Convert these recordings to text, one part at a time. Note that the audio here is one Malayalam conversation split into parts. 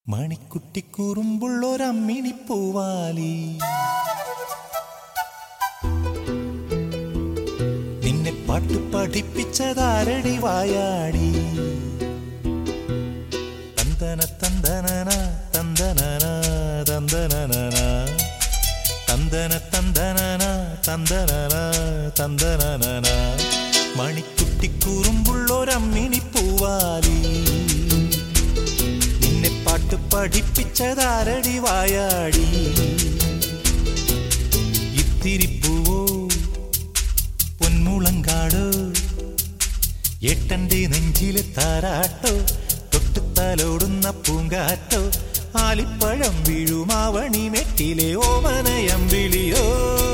മണിക്കുട്ടിക്കുറുമ്പുള്ളൊരമ്മിണി പൂവാലി നിന്നെ പാട്ട് പഠിപ്പിച്ചതാരടി വായാടി തന്തന തന്തനന തന്തനന തന്തനന തന്തന തന്തനന തന്തനന തന്തനന മണിക്കുട്ടിക്കുറുമ്പുള്ളൊരമ്മിണി പൂവാലി നിന്നെ പാട്ട് പഠിപ്പിച്ചതാരടി വായാടി ഇത്തിരി പൂവോ പൊന്മുളങ്കാടോ ഏട്ടന്റെ നെഞ്ചിലെ താരാട്ടോ തൊട്ടുത്തലോടുന്ന പൂങ്കാറ്റോ ആലിപ്പഴം വീഴുമാവണി മെറ്റിലെ ഓമനയം വിളിയോ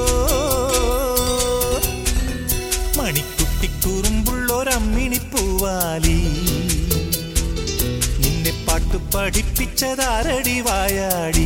മണിക്കുട്ടിക്കുറുമ്പുള്ളൊരമ്മിണി പൂവാലി നിന്നെ പാട്ട് പഠിപ്പിച്ചതാരടി വായാടി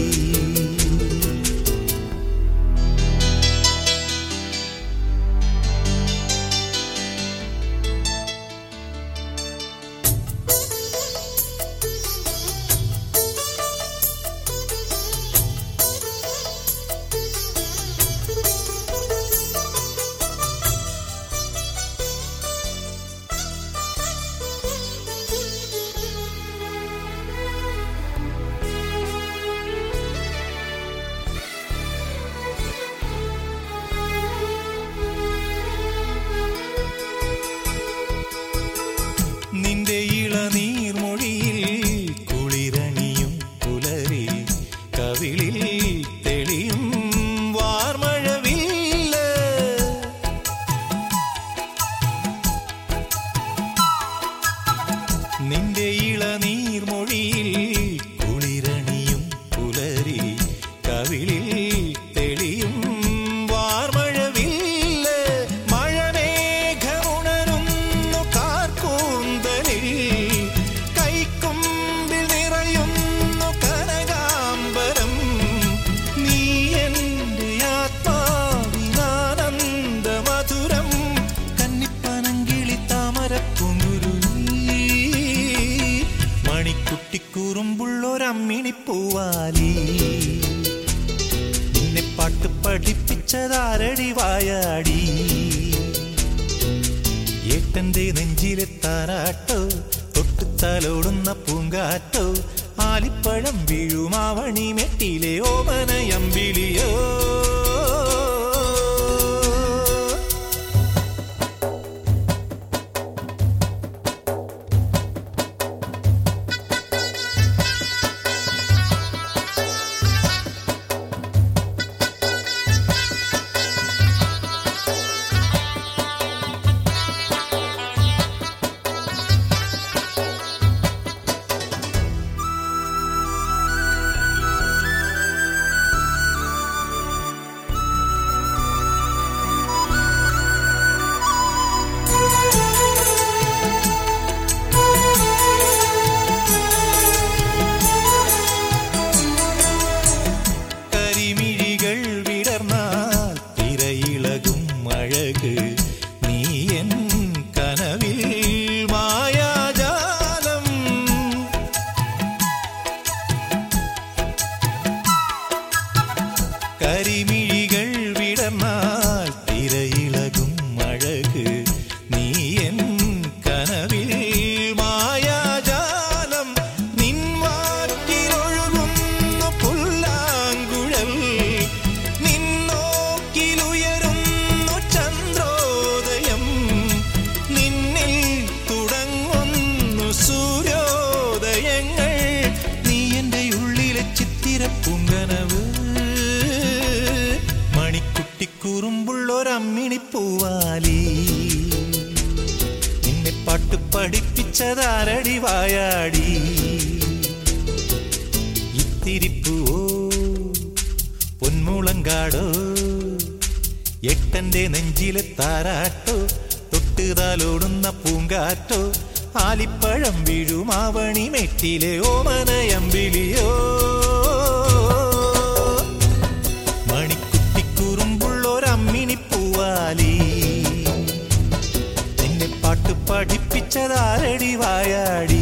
നിന്റെ ഇളനീർമൊഴിയിൽ കുളിരണിയും പുലരി കവിളിൽ തെളിയും വാർമഴവില്ല നിന്റെ ഇളനീർമൊഴിയിൽ കുളിരണിയും പുലരി കവിളിൽ തെളിയും വാർമഴവില്ല മഴമേഘമുണരുന്നു കാർക്കൂന്തലിൽ കൈക്കൊമ്പിൽ നിറയുന്നു കനകാംബരം നീ എൻ്റെ ആത്മാവിനാനന്ദ മധുരം കന്നിപ്പനങ്കിളി താമരപ്പുങ്കുരുവി മണിക്കുട്ടിക്കുറുമ്പുള്ളൊരമ്മിണി പൂവാലി നിന്നെ പാട്ട് പഠിപ്പിച്ചതാരടി വായാടി ഏട്ടന്റെ നെഞ്ചിലെ താരാട്ടോ തൊട്ടുത്തലോടുന്ന പൂങ്കാറ്റോ ആലിപ്പഴം വീഴുമാവണി മെട്ടിലെ ഓമനയമ്പിളിയോ കരിമിഴികൾ വിടർന്നാൽ തിരയിളകും അഴക് നീ എൻ കനവിൽ മായാജാലം കരിമിഴികൾ വിടർന്നാൽ തിരയിളകും അഴക് നീ എൻ കനവിൽ മായാജാലം നിൻവാക്കിലൊഴുകുന്നു പുല്ലാങ്കുഴൽ നിന്നോക്കിലുയരുന്നു ചന്ദ്രോദയം നിന്നിൽ തുടങ്ങുന്നു സൂര്യോദയങ്ങൾ നീ എൻ്റെ ഉള്ളിലെ ചിത്തിരപ്പുങ്കനവ് മണിക്കുട്ടിക്കുറുമ്പുള്ളൊരമ്മിണി പൂവാലി നിന്നെ പാട്ട് പഠിപ്പിച്ചതാരടി വായാടി ഇത്തിരിപ്പുവോ പൊന്മുളങ്കാടോ എട്ടന്റെ നെഞ്ചിലെ താരാട്ടോ തൊട്ടുതാലോടുന്ന പൂങ്കാറ്റോ ആലിപ്പഴം വീഴുമാവണി മെറ്റിലെ ഓമനയമ്പിളിയോ മണിക്കുട്ടിക്കുറുമ്പുള്ളൊരമ്മിണി പൂവാലി നിന്നെ പാട്ട് പഠിപ്പിച്ചതാരടി വായാടി